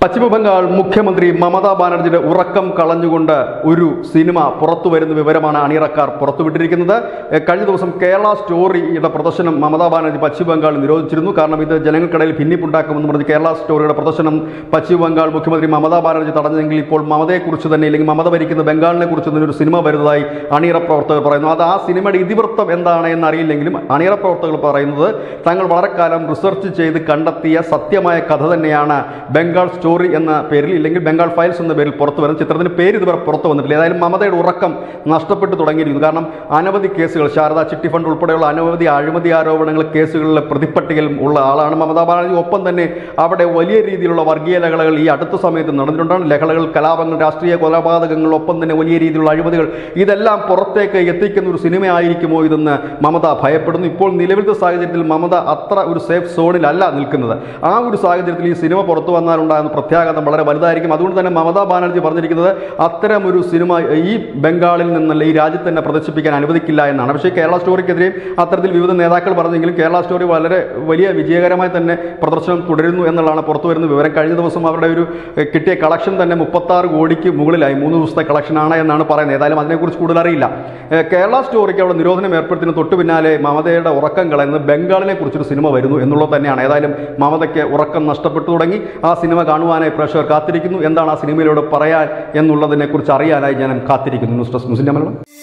പശ്ചിമ ബംഗാൾ മുഖ്യമന്ത്രി മമതാ ബാനർജിയുടെ ഉറക്കം കളഞ്ഞുകൊണ്ട് ഒരു സിനിമ പുറത്തു വരുന്ന വിവരമാണ് അണിയറക്കാർ പുറത്തുവിട്ടിരിക്കുന്നത് എ, കഴിഞ്ഞ ദിവസം കേരള സ്റ്റോറിയുടെ പ്രദർശനം മമതാ ബാനർജി പശ്ചിമ ബംഗാളിൽ നിരോധിച്ചിരുന്നു കാരണം ഇത് ജനങ്ങൾക്കിടയിൽ ഭിന്നിപ്പുണ്ടാക്കുമെന്ന് പറഞ്ഞ് കേരള സ്റ്റോറിയുടെ പ്രദർശനം പശ്ചിമ ബംഗാൾ മുഖ്യമന്ത്രി മമതാ ബാനർജി തടഞ്ഞെങ്കിൽ ഇപ്പോൾ മമതയെക്കുറിച്ച് തന്നെ അല്ലെങ്കിൽ മമത ഭരിക്കുന്ന ബംഗാളിനെ കുറിച്ച് തന്നെ ഒരു സിനിമ വരുന്നതായി അണിയറ പ്രവർത്തകർ പറയുന്നു അത് ആ സിനിമയുടെ ഇതിവൃത്തം എന്താണ് എന്ന് അറിയില്ലെങ്കിലും അണിയറ പ്രവർത്തകർ പറയുന്നത് തങ്ങൾ വളരെ കാലം റിസർച്ച് ചെയ്ത് കണ്ടെത്തിയ സത്യമായ കഥ തന്നെയാണ് ബംഗാൾ സ്റ്റോറി എന്ന പേരിൽ ഇല്ലെങ്കിൽ ബംഗാൾ ഫയൽസ് എന്ന പേരിൽ പുറത്തു വരുന്ന ചിത്രത്തിന് പേര് ഇതുവരെ പുറത്തു വന്നിട്ടില്ല ഏതായാലും മമതയുടെ ഉറക്കം നഷ്ടപ്പെട്ടു തുടങ്ങിയിരിക്കുന്നു കാരണം അനവധി കേസുകൾ ശാരദ ചിട്ടി ഫണ്ട് ഉൾപ്പെടെയുള്ള അനവധി അഴിമതി ആരോപണങ്ങൾ കേസുകളിലെ പ്രതിപ്പട്ടികയിൽ ഉള്ള ആളാണ് മമതാ ബാനർജി ഒപ്പം തന്നെ അവിടെ വലിയ രീതിയിലുള്ള വർഗീയ ലഹളകൾ ഈ അടുത്ത സമയത്ത് നടന്നിട്ടുണ്ടാണ് ലഹളകൾ കലാപങ്ങൾ രാഷ്ട്രീയ കൊലപാതകങ്ങൾ ഒപ്പം തന്നെ വലിയ രീതിയിലുള്ള അഴിമതികൾ ഇതെല്ലാം പുറത്തേക്ക് എത്തിക്കുന്ന ഒരു സിനിമയായിരിക്കുമോ ഇതെന്ന് മമത ഭയപ്പെടുന്നു ഇപ്പോൾ നിലവിലത്തെ സാഹചര്യത്തിൽ മമത അത്ര ഒരു സേഫ് സോണിലല്ല നിൽക്കുന്നത് ആ ഒരു സാഹചര്യത്തിൽ ഈ സിനിമ പുറത്തു വന്നാലുണ്ടാകുന്ന പ്രത്യാഘാതം വളരെ വലുതായിരിക്കും അതുകൊണ്ട് തന്നെ മമതാ ബാനർജി പറഞ്ഞിരിക്കുന്നത് അത്തരം ഒരു സിനിമ ഈ ബംഗാളിൽ നിന്നല്ല ഈ രാജ്യത്ത് തന്നെ പ്രദർശിപ്പിക്കാൻ അനുവദിക്കില്ല എന്നാണ് പക്ഷേ കേരള സ്റ്റോറിക്കെതിരെയും അത്തരത്തിൽ വിവിധ നേതാക്കൾ പറഞ്ഞെങ്കിലും കേരള സ്റ്റോറി വളരെ വലിയ വിജയകരമായി തന്നെ പ്രദർശനം തുടരുന്നു എന്നുള്ളതാണ് പുറത്തു വരുന്ന വിവരം കഴിഞ്ഞ ദിവസം അവരുടെ ഒരു എഹ്, കിട്ടിയ കളക്ഷൻ തന്നെ മുപ്പത്താറ് കോടിക്ക് മുകളിലായി മൂന്ന് ദിവസത്തെ കളക്ഷനാണ് എന്നാണ് പറയുന്നത് ഏതായാലും അതിനെക്കുറിച്ച് കൂടുതൽ അറിയില്ല എഹ്, കേരള സ്റ്റോറിക്ക് അവിടെ നിരോധനം ഏർപ്പെടുത്തിന് തൊട്ടു പിന്നാലെ മമതയുടെ ഉറക്കം കളയുന്നത് ബംഗാളിനെ കുറിച്ചൊരു സിനിമ വരുന്നു എന്നുള്ളത് തന്നെയാണ് ഏതായാലും മമതയ്ക്ക് ഉറക്കം നഷ്ടപ്പെട്ടു തുടങ്ങി ആ സിനിമ കാണുവാനായി പ്രേക്ഷകർ കാത്തിരിക്കുന്നു എന്താണ് ആ സിനിമയിലൂടെ പറയാൻ എന്നുള്ളതിനെക്കുറിച്ച് അറിയാനായി ജനം കാത്തിരിക്കുന്നു ന്യൂസ് ഡെസ്ക് മുസ്ലിം മലയാളം